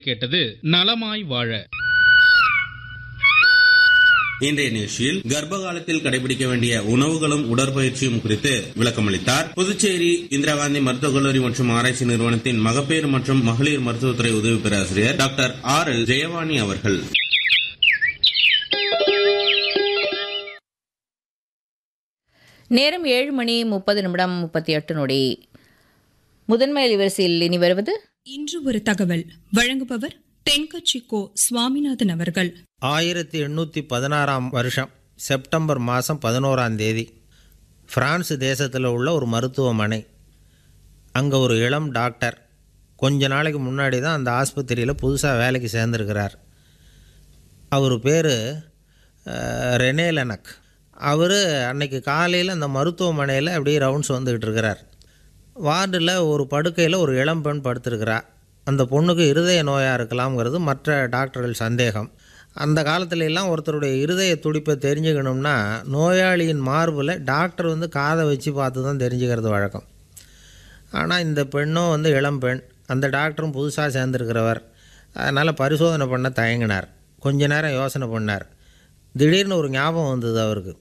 கேட்டது நலமாய் வாழ இன்றைய நிகழ்ச்சியில் கர்ப்ப காலத்தில் கடைபிடிக்க வேண்டிய உணவுகளும் உடற்பயிற்சியும் குறித்து விளக்கமளித்தார் புதுச்சேரி இந்திரா காந்தி மருத்துவக் கல்லூரி மற்றும் ஆராய்ச்சி நிறுவனத்தின் மகப்பேறு மற்றும் மகளிர் மருத்துவத்துறை உதவி பேராசிரியர் டாக்டர் ஆர் எல் ஜெயவாணி அவர்கள் நேரம் ஏழு மணி முப்பது நிமிடம் முப்பத்தி எட்டு நொடி முதன்மை அலைவரிசையில் இனி வருவது இன்று ஒரு தகவல் வழங்குபவர் தென்கட்சி கோ சுவாமிநாதன் அவர்கள் ஆயிரத்தி எண்ணூற்றி பதினாறாம் வருஷம் செப்டம்பர் மாதம் பதினோராம் தேதி பிரான்ஸ் தேசத்தில் உள்ள ஒரு மருத்துவமனை அங்கே ஒரு இளம் டாக்டர் கொஞ்ச நாளைக்கு முன்னாடி தான் அந்த ஆஸ்பத்திரியில் புதுசாக வேலைக்கு சேர்ந்துருக்கிறார் அவர் பேர் ரெனே லெனக் அவர் அன்னைக்கு காலையில் அந்த மருத்துவமனையில் அப்படியே ரவுண்ட்ஸ் வந்துக்கிட்டு இருக்கிறார் வார்டில் ஒரு படுக்கையில் ஒரு இளம் பெண் படுத்திருக்கிறா அந்த பொண்ணுக்கு இருதய நோயாக இருக்கலாம்ங்கிறது மற்ற டாக்டர்கள் சந்தேகம் அந்த காலத்துல எல்லாம் ஒருத்தருடைய இருதய துடிப்பை தெரிஞ்சுக்கணும்னா நோயாளியின் மார்பில் டாக்டர் வந்து காதை வச்சு பார்த்து தான் தெரிஞ்சுக்கிறது வழக்கம் ஆனால் இந்த பெண்ணும் வந்து இளம் பெண் அந்த டாக்டரும் புதுசாக சேர்ந்துருக்கிறவர் அதனால் பரிசோதனை பண்ண தயங்கினார் கொஞ்ச நேரம் யோசனை பண்ணார் திடீர்னு ஒரு ஞாபகம் வந்தது அவருக்கு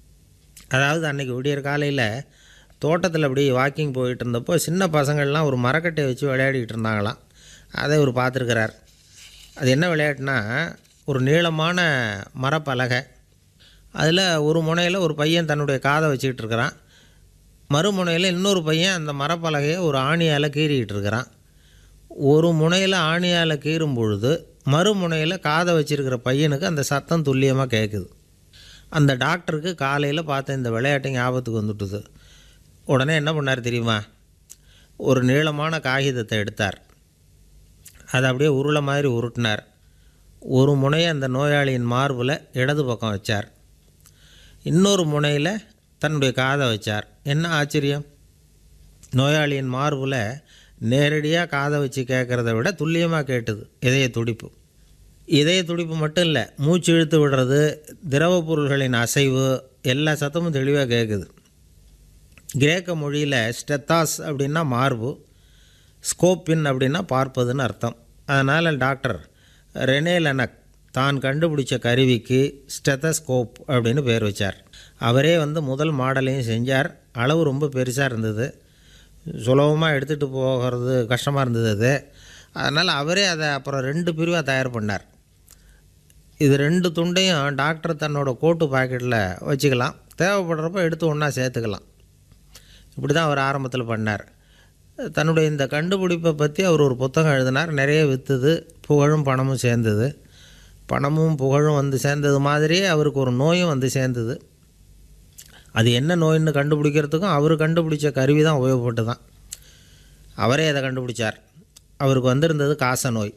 அதாவது அன்றைக்கி விடியற் காலையில் தோட்டத்தில் அப்படி வாக்கிங் போயிட்டு இருந்தப்போ சின்ன பசங்கள்லாம் ஒரு மரக்கட்டையை வச்சு விளையாடிட்டு இருந்தாங்களாம் அதை இவர் பார்த்துருக்கிறார் அது என்ன விளையாட்டுனா ஒரு நீளமான மரப்பலகை அதில் ஒரு முனையில் ஒரு பையன் தன்னுடைய காதை வச்சுக்கிட்டு இருக்கிறான் மறுமுனையில் இன்னொரு பையன் அந்த மரப்பலகையை ஒரு ஆணியால் கீறிக்கிட்டு இருக்கிறான் ஒரு முனையில் ஆணியால் கீறும் பொழுது மறுமுனையில் காதை வச்சிருக்கிற பையனுக்கு அந்த சத்தம் துல்லியமாக கேட்குது அந்த டாக்டருக்கு காலையில் பார்த்த இந்த விளையாட்டு ஞாபகத்துக்கு வந்துட்டுது உடனே என்ன பண்ணார் தெரியுமா ஒரு நீளமான காகிதத்தை எடுத்தார் அதை அப்படியே உருளை மாதிரி உருட்டினார் ஒரு முனையை அந்த நோயாளியின் மார்பில் இடது பக்கம் வச்சார் இன்னொரு முனையில் தன்னுடைய காதை வச்சார் என்ன ஆச்சரியம் நோயாளியின் மார்பில் நேரடியாக காதை வச்சு கேட்குறத விட துல்லியமாக கேட்டுது இதய துடிப்பு இதய துடிப்பு மட்டும் இல்லை மூச்சு இழுத்து விடுறது திரவ பொருள்களின் அசைவு எல்லா சத்தமும் தெளிவாக கேட்குது கிரேக்க மொழியில் ஸ்டெத்தாஸ் அப்படின்னா மார்பு ஸ்கோப்பின் அப்படின்னா பார்ப்பதுன்னு அர்த்தம் அதனால் டாக்டர் ரெனே லெனக் தான் கண்டுபிடிச்ச கருவிக்கு ஸ்டெத்தஸ்கோப் அப்படின்னு பேர் வச்சார் அவரே வந்து முதல் மாடலையும் செஞ்சார் அளவு ரொம்ப பெருசாக இருந்தது சுலபமாக எடுத்துகிட்டு போகிறது கஷ்டமாக இருந்தது அது அதனால் அவரே அதை அப்புறம் ரெண்டு பிரிவாக தயார் பண்ணார் இது ரெண்டு துண்டையும் டாக்டர் தன்னோட கோட்டு பாக்கெட்டில் வச்சுக்கலாம் தேவைப்படுறப்ப எடுத்து ஒன்றா சேர்த்துக்கலாம் இப்படி தான் அவர் ஆரம்பத்தில் பண்ணார் தன்னுடைய இந்த கண்டுபிடிப்பை பற்றி அவர் ஒரு புத்தகம் எழுதினார் நிறைய விற்றுது புகழும் பணமும் சேர்ந்தது பணமும் புகழும் வந்து சேர்ந்தது மாதிரியே அவருக்கு ஒரு நோயும் வந்து சேர்ந்தது அது என்ன நோயின்னு கண்டுபிடிக்கிறதுக்கும் அவர் கண்டுபிடிச்ச கருவி தான் உபயோகப்பட்டு தான் அவரே அதை கண்டுபிடிச்சார் அவருக்கு வந்திருந்தது காச நோய்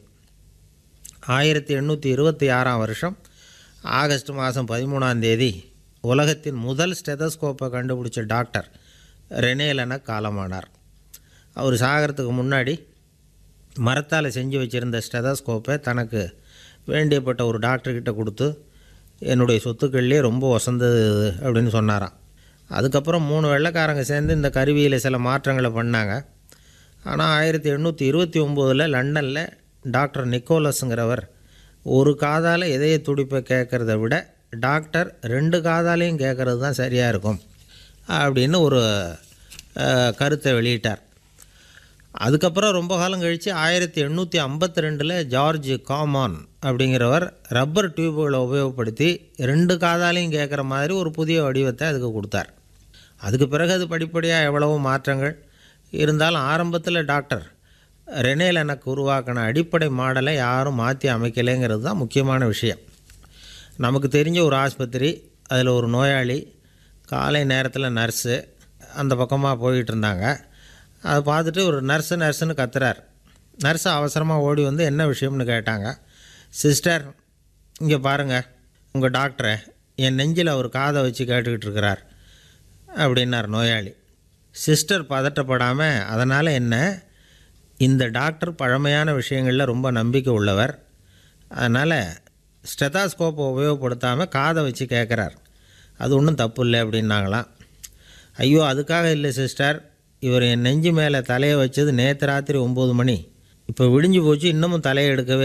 ஆயிரத்தி எண்ணூற்றி இருபத்தி ஆறாம் வருஷம் ஆகஸ்ட் மாதம் பதிமூணாம் தேதி உலகத்தின் முதல் ஸ்டெதஸ்கோப்பை கண்டுபிடிச்ச டாக்டர் ரெனேலன காலமானார் அவர் சாகிறதுக்கு முன்னாடி மரத்தால் செஞ்சு வச்சுருந்த ஸ்டெதஸ்கோப்பை தனக்கு வேண்டியப்பட்ட ஒரு டாக்டர்கிட்ட கொடுத்து என்னுடைய சொத்துக்கள்லேயே ரொம்ப வசந்தது இது அப்படின்னு சொன்னாராம் அதுக்கப்புறம் மூணு வெள்ளைக்காரங்க சேர்ந்து இந்த கருவியில் சில மாற்றங்களை பண்ணாங்க ஆனால் ஆயிரத்தி எண்ணூற்றி இருபத்தி ஒம்போதில் லண்டனில் டாக்டர் நிக்கோலஸுங்கிறவர் ஒரு காதால் இதய துடிப்பை கேட்குறத விட டாக்டர் ரெண்டு காதாலையும் கேட்குறது தான் சரியாக இருக்கும் அப்படின்னு ஒரு அஹ், கருத்தை வெளியிட்டார் அதுக்கப்புறம் ரொம்ப காலம் கழித்து ஆயிரத்தி எண்ணூற்றி ஐம்பத்தி ரெண்டில் ஜார்ஜ் காமான் அப்படிங்கிறவர் ரப்பர் டியூப்களை உபயோகப்படுத்தி ரெண்டு காதாலையும் கேட்குற மாதிரி ஒரு புதிய வடிவத்தை அதுக்கு கொடுத்தார் அதுக்கு பிறகு அது படிப்படியாக எவ்வளவோ மாற்றங்கள் இருந்தாலும் ஆரம்பத்தில் டாக்டர் ரெனேல் எனக்கு உருவாக்கின அடிப்படை மாடலை யாரும் மாற்றி அமைக்கலைங்கிறது தான் முக்கியமான விஷயம் நமக்கு தெரிஞ்ச ஒரு ஆஸ்பத்திரி அதில் ஒரு நோயாளி காலை நேரத்தில் நர்ஸு அந்த பக்கமாக போயிட்டு இருந்தாங்க அதை பார்த்துட்டு ஒரு நர்ஸு நர்ஸுன்னு கத்துறார் நர்ஸு அவசரமாக ஓடி வந்து என்ன விஷயம்னு கேட்டாங்க சிஸ்டர் இங்கே பாருங்கள் உங்கள் டாக்டரை என் நெஞ்சில் அவர் காதை வச்சு கேட்டுக்கிட்டு இருக்கிறார் அப்படின்னார் நோயாளி சிஸ்டர் பதட்டப்படாமல் அதனால் என்ன இந்த டாக்டர் பழமையான விஷயங்களில் ரொம்ப நம்பிக்கை உள்ளவர் அதனால் ஸ்டெதாஸ்கோப்பை உபயோகப்படுத்தாமல் காதை வச்சு கேட்குறார் அது ஒன்றும் தப்பு இல்லை அப்படின்னாங்களாம் ஐயோ அதுக்காக இல்லை சிஸ்டர் இவர் என் நெஞ்சு மேலே தலையை வச்சது நேற்று ராத்திரி ஒம்பது மணி இப்போ விடிஞ்சு போச்சு இன்னமும் தலையை எடுக்கவே